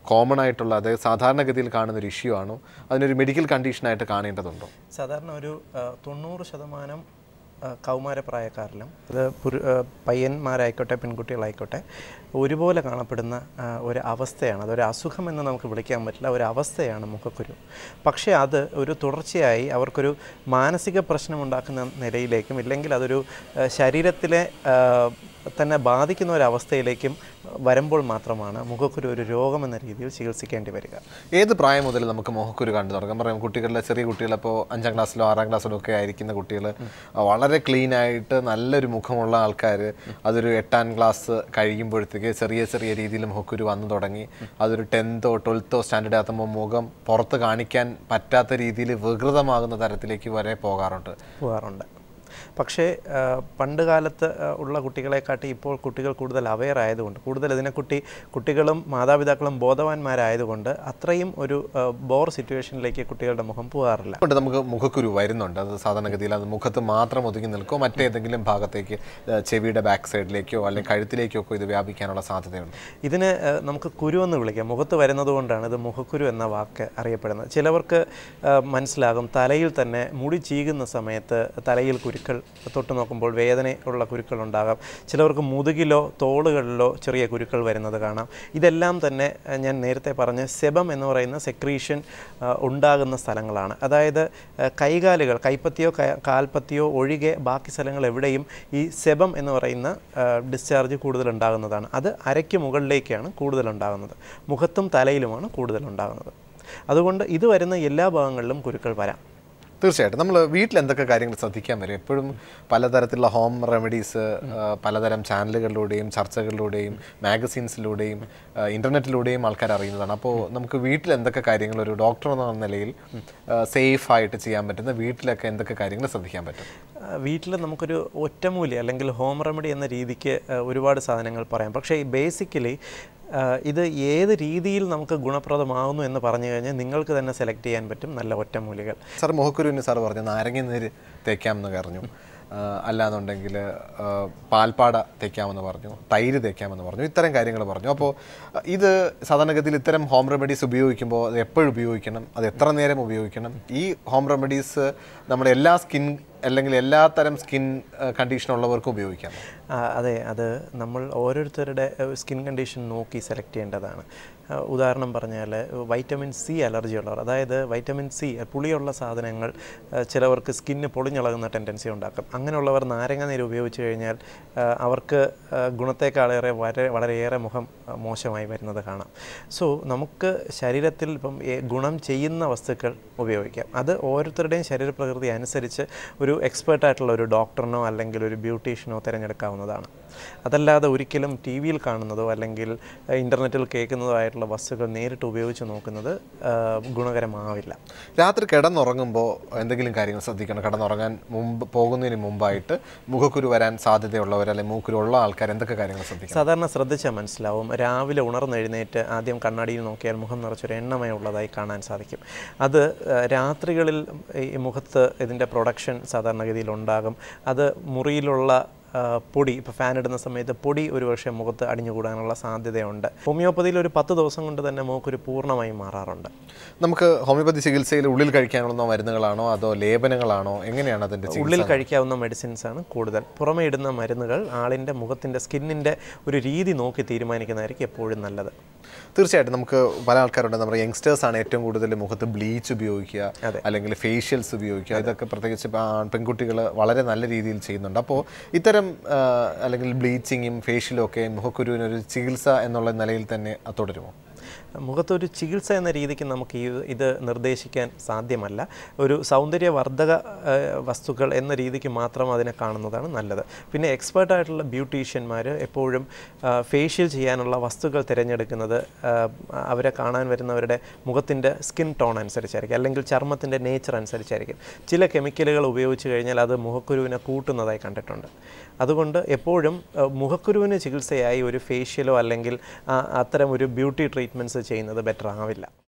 Common ആയിട്ടുള്ള അതായത് സാധാരണഗതിയിൽ കാണുന്ന ഒരു ഇഷ്യൂ ആണോ അതിനൊരു മെഡിക്കൽ കണ്ടീഷനായിട്ട് കാണേണ്ടതുണ്ടോ സാധാരണ ഒരു ആ, തൊണ്ണൂറ് ശതമാനം ആ, കൗമാരപ്രായക്കാരിലും അത് പുരു- ആ, പയ്യന്മാരായിക്കോട്ടെ പെൺകുട്ടികളായിക്കോട്ടെ ഒരുപോലെ കാണപ്പെടുന്ന ആ, ഒരു അവസ്ഥയാണ് അതൊരു അസുഖം എന്ന് നമുക്ക് വിളിക്കാൻ പറ്റില്ല ഒരു അവസ്ഥയാണ് മുഖക്കുരു പക്ഷേ അത് ഒരു തുടർച്ചയായി അവർക്കൊരു മാനസിക പ്രശ്നം ഉണ്ടാക്കുന്ന നിലയിലേക്കും ഇല്ലെങ്കിൽ അതൊരു ആ, ശരീരത്തിലെ ആ, തന്നെ ബാധിക്കുന്ന ഒരു അവസ്ഥയിലേക്കും വരുമ്പോൾ മാത്രമാണ് മുഖക്കുരു ഒരു രോഗം എന്ന രീതിയിൽ ചികിത്സിക്കേണ്ടി വരിക ഏത് പ്രായം മുതൽ നമുക്ക് മുഖക്കുരു കണ്ടു തുടങ്ങാം പറയാം കുട്ടികളുടെ ചെറിയ കുട്ടികളിപ്പോൾ അഞ്ചാം ക്ലാസ്സിലോ ആറാം ക്ലാസ്സിലോ ഒക്കെ ആയിരിക്കുന്ന കുട്ടികൾ വളരെ ക്ലീൻ ആയിട്ട് നല്ലൊരു മുഖമുള്ള ആൾക്കാർ അതൊരു എട്ടാം ക്ലാസ് കഴിയുമ്പോഴത്തേക്ക് ചെറിയ ചെറിയ രീതിയിൽ മുഖക്കുരു വന്നു തുടങ്ങി അതൊരു ടെൻത്തോ ട്വൽത്തോ സ്റ്റാൻഡേർഡ് എത്തുമ്പോൾ മുഖം പുറത്ത് കാണിക്കാൻ പറ്റാത്ത രീതിയിൽ വികൃതമാകുന്ന തരത്തിലേക്ക് വരെ പോകാറുണ്ട് പോകാറുണ്ട് പക്ഷേ ആ, പണ്ട് കാലത്ത് ആ, ഉള്ള കുട്ടികളെക്കാട്ടി ഇപ്പോൾ കുട്ടികൾ കൂടുതൽ അവെയർ ആയതുകൊണ്ട് കൂടുതൽ ഇതിനെക്കുട്ടി കുട്ടികളും മാതാപിതാക്കളും ബോധവാന്മാരായതുകൊണ്ട് അത്രയും ഒരു ആ, ബോർ സിറ്റുവേഷനിലേക്ക് കുട്ടികളുടെ മുഖം പോകാറില്ല കൊണ്ട് നമുക്ക് മുഖക്കുരു വരുന്നുണ്ട് അത് സാധാരണഗതിയിൽ അത് മുഖത്ത് മാത്രം ഒതുങ്ങി നിൽക്കുമോ മറ്റേതെങ്കിലും ഭാഗത്തേക്ക് ഏഹ്, ചെവിയുടെ ബാക്ക് സൈഡിലേക്കോ അല്ലെങ്കിൽ കഴുത്തിലേക്കോ ഒക്കെ ഇത് വ്യാപിക്കാനുള്ള സാധ്യതയുണ്ട് ഇതിന് ആ, നമുക്ക് കുരു എന്ന് വിളിക്കാം മുഖത്ത് വരുന്നത് കൊണ്ടാണ് ഇത് മുഖക്കുരു എന്ന വാക്ക് അറിയപ്പെടുന്നത് ചിലവർക്ക് ആ, മനസ്സിലാകും തലയിൽ തന്നെ മുടി ചീകുന്ന സമയത്ത് തലയിൽ കുരുക്കൾ തൊട്ട് നോക്കുമ്പോൾ വേദന ഉള്ള കുരുക്കൾ ഉണ്ടാകാം ചിലവർക്ക് മുതുകിലോ തോളുകളിലോ ചെറിയ കുരുക്കൾ വരുന്നത് കാണാം ഇതെല്ലാം തന്നെ ആ, ഞാൻ നേരത്തെ പറഞ്ഞ സെബം എന്ന് പറയുന്ന സെക്രീഷൻ ഉണ്ടാകുന്ന സ്ഥലങ്ങളാണ് അതായത് ആ, കൈകാലുകൾ കൈപ്പത്തിയോ ക- കാൽപ്പത്തിയോ ഒഴികെ ബാക്കി സ്ഥലങ്ങൾ എവിടെയും ഈ സെബം എന്ന് പറയുന്ന ഡിസ്ചാർജ് കൂടുതൽ ഉണ്ടാകുന്നതാണ് അത് അരയ്ക്ക് മുകളിലേക്കാണ് കൂടുതൽ ഉണ്ടാകുന്നത് മുഖത്തും തലയിലുമാണ് കൂടുതൽ ഉണ്ടാകുന്നത് അതുകൊണ്ട് ഇത് വരുന്ന എല്ലാ ഭാഗങ്ങളിലും കുരുക്കൾ വരാം തീർച്ചയായിട്ടും നമ്മൾ വീട്ടിൽ എന്തൊക്കെ കാര്യങ്ങൾ ശ്രദ്ധിക്കാൻ വരും എപ്പോഴും പലതരത്തിലുള്ള ഹോം റെമഡീസ് പലതരം ചാനലുകളിലൂടെയും ചർച്ചകളിലൂടെയും മാഗസീൻസിലൂടെയും ഇൻ്റർനെറ്റിലൂടെയും ആൾക്കാർ അറിയുന്നതാണ് അപ്പോൾ നമുക്ക് വീട്ടിൽ എന്തൊക്കെ കാര്യങ്ങൾ ഒരു ഡോക്ടർ എന്ന നിലയിൽ സേഫ് ആയിട്ട് ചെയ്യാൻ പറ്റുന്ന വീട്ടിലൊക്കെ എന്തൊക്കെ കാര്യങ്ങൾ ശ്രദ്ധിക്കാൻ പറ്റും വീട്ടിൽ നമുക്കൊരു ഒറ്റമൂലി അല്ലെങ്കിൽ ഹോം റെമഡി എന്ന രീതിക്ക് ആ, ഒരുപാട് സാധനങ്ങൾ പറയാം പക്ഷേ ബേസിക്കലി ഇത് ഏത് രീതിയിൽ നമുക്ക് ഗുണപ്രദമാകുന്നു എന്ന് പറഞ്ഞു കഴിഞ്ഞാൽ നിങ്ങൾക്ക് തന്നെ സെലക്ട് ചെയ്യാൻ പറ്റും നല്ല ഒറ്റമൂലികൾ സാർ മുഖക്കുരുവിന് സാർ പറഞ്ഞു നാരങ്ങ നീര് തേക്കാമെന്ന് പറഞ്ഞു ആ, അല്ലാന്നുണ്ടെങ്കിൽ ആ, പാൽപ്പാട തേക്കാമെന്ന് പറഞ്ഞു തൈര് തേക്കാമെന്ന് പറഞ്ഞു ഇത്തരം കാര്യങ്ങൾ പറഞ്ഞു അപ്പോൾ ഇത് സാധാരണഗതിയിൽ ഇത്തരം ഹോം റെമഡീസ് ഉപയോഗിക്കുമ്പോൾ അത് എപ്പോഴും ഉപയോഗിക്കണം അത് എത്ര നേരം ഉപയോഗിക്കണം ഈ ഹോം റെമഡീസ് നമ്മുടെ എല്ലാ സ്കിൻ അല്ലെങ്കിൽ എല്ലാ തരം സ്കിൻ കണ്ടീഷൻ ഉള്ളവർക്കും ഉപയോഗിക്കാം ആ, അതെ അത് നമ്മൾ ഓരോരുത്തരുടെ സ്കിൻ കണ്ടീഷൻ നോക്കി സെലക്ട് ചെയ്യേണ്ടതാണ് ആ, ഉദാഹരണം പറഞ്ഞാൽ വൈറ്റമിൻ സി അലർജി ഉള്ളവർ അതായത് വൈറ്റമിൻ സി പുളിയുള്ള സാധനങ്ങൾ ആ, ചിലവർക്ക് സ്കിന്ന് പൊളിഞ്ഞിളകുന്ന ടെൻഡൻസി ഉണ്ടാക്കും അങ്ങനെയുള്ളവർ നാരങ്ങ നീര് ഉപയോഗിച്ച് കഴിഞ്ഞാൽ ആ, അവർക്ക് ആ, ഗുണത്തേക്കാളേറെ വളരെ വളരെയേറെ മുഖം ആ, മോശമായി വരുന്നത് കാണാം സോ നമുക്ക് ശരീരത്തിൽ ഇപ്പം ഏ- ഗുണം ചെയ്യുന്ന വസ്തുക്കൾ ഉപയോഗിക്കാം അത് ഓരോരുത്തരുടെയും ശരീരപ്രകൃതി അനുസരിച്ച് ഒരു എക്സ്പേർട്ടായിട്ടുള്ള ഒരു ഡോക്ടറിനോ അല്ലെങ്കിൽ ഒരു ബ്യൂട്ടീഷ്യനോ തിരഞ്ഞെടുക്കാവുന്നതാണ് അതല്ലാതെ ഒരിക്കലും ടി വിയിൽ കാണുന്നതോ അല്ലെങ്കിൽ ഏഹ്, ഇൻ്റർനെറ്റിൽ കേൾക്കുന്നതോ ആയിട്ടുള്ള വസ്തുക്കൾ നേരിട്ട് ഉപയോഗിച്ച് നോക്കുന്നത് ഏഹ്, ഗുണകരമാവില്ല രാത്രി കിടന്നുറങ്ങുമ്പോൾ എന്തെങ്കിലും കാര്യങ്ങൾ ശ്രദ്ധിക്കണം കിടന്നുറങ്ങാൻ മുമ്പ് പോകുന്നതിന് മുമ്പായിട്ട് മുഖക്കുരു വരാൻ സാധ്യതയുള്ളവർ അല്ലെങ്കിൽ മൂക്കുരു ഉള്ള ആൾക്കാർ എന്തൊക്കെ കാര്യങ്ങൾ ശ്രദ്ധിക്കണം സാധാരണ ശ്രദ്ധിച്ചാൽ മനസ്സിലാവും രാവിലെ ഉണർന്നെഴുന്നേറ്റ് ആദ്യം കണ്ണാടിയിൽ നോക്കിയാൽ മുഖം നിറച്ചൊരു എണ്ണമയമുള്ളതായി കാണാൻ സാധിക്കും അത് ഏഹ്, രാത്രികളിൽ ഈ മുഖത്ത് ഇതിൻ്റെ പ്രൊഡക്ഷൻ സാധാരണഗതിയിൽ ഉണ്ടാകും അത് മുറിയിലുള്ള ആ, പൊടി ഇപ്പോൾ ഫാൻ ഇടുന്ന സമയത്ത് പൊടി ഒരുപക്ഷെ മുഖത്ത് അടിഞ്ഞുകൂടാനുള്ള സാധ്യതയുണ്ട് ഹോമിയോപ്പതിയിൽ ഒരു പത്ത് ദിവസം കൊണ്ട് തന്നെ മൂക്കൊരു പൂർണ്ണമായും മാറാറുണ്ട് നമുക്ക് ഹോമിയോപ്പതി ചികിത്സയിൽ ഉള്ളിൽ കഴിക്കാനുള്ള മരുന്നുകളാണോ അതോ ലേപനങ്ങളാണോ എങ്ങനെയാണ് അതിന്റെ ചികിത്സ ഉള്ളിൽ കഴിക്കാവുന്ന മെഡിസിൻസ് ആണ് കൂടുതൽ പുറമേ ഇടുന്ന മരുന്നുകൾ ആളിൻ്റെ മുഖത്തിൻ്റെ സ്കിന്നിൻ്റെ ഒരു രീതി നോക്കി തീരുമാനിക്കുന്നതായിരിക്കും എപ്പോഴും നല്ലത് തീർച്ചയായിട്ടും നമുക്ക് പല ആൾക്കാരുണ്ട് നമ്മുടെ യങ്സ്റ്റേഴ്സ് ആണ് ഏറ്റവും കൂടുതൽ മുഖത്ത് ബ്ലീച്ച് ഉപയോഗിക്കുക അതെ. അല്ലെങ്കിൽ ഫേഷ്യൽസ് ഉപയോഗിക്കുക ഇതൊക്കെ പ്രത്യേകിച്ച് ഇപ്പം ആൺ- പെൺകുട്ടികൾ വളരെ നല്ല രീതിയിൽ ചെയ്യുന്നുണ്ട് അപ്പോൾ ഇത്തരം ആ, അല്ലെങ്കിൽ ബ്ലീച്ചിങ്ങും ഫേഷ്യലും ഒക്കെ മുഖക്കുരുവിനൊരു ചികിത്സ എന്നുള്ള നിലയിൽ തന്നെ അത് തുടരുമോ മുഖത്തൊരു ചികിത്സ എന്ന രീതിക്ക് നമുക്ക് ഈ ഇത് നിർദ്ദേശിക്കാൻ സാധ്യമല്ല ഒരു സൗന്ദര്യവർദ്ധക ആ, വസ്തുക്കൾ എന്ന രീതിക്ക് മാത്രം അതിനെ കാണുന്നതാണ് നല്ലത് പിന്നെ എക്സ്പേർട്ട് ആയിട്ടുള്ള ബ്യൂട്ടീഷ്യന്മാർ എപ്പോഴും ഫേഷ്യൽ ചെയ്യാനുള്ള വസ്തുക്കൾ തിരഞ്ഞെടുക്കുന്നത് ആ, അവരെ കാണാൻ വരുന്നവരുടെ മുഖത്തിൻ്റെ സ്കിൻ ടോൺ അനുസരിച്ചായിരിക്കും അല്ലെങ്കിൽ ചർമ്മത്തിൻ്റെ നേച്ചർ അനുസരിച്ചായിരിക്കും ചില കെമിക്കലുകൾ ഉപയോഗിച്ച് കഴിഞ്ഞാൽ അത് മുഖക്കുരുവിനെ കൂട്ടുന്നതായി കണ്ടിട്ടുണ്ട് അതുകൊണ്ട് എപ്പോഴും ആ, മുഖക്കുരുവിന് ചികിത്സയായി ഒരു ഫേഷ്യലോ അല്ലെങ്കിൽ ആ, അത്തരം ഒരു ബ്യൂട്ടി ട്രീറ്റ്മെൻറ്റ്സ് ചെയ്യുന്നത് ബെറ്റർ ആവില്ല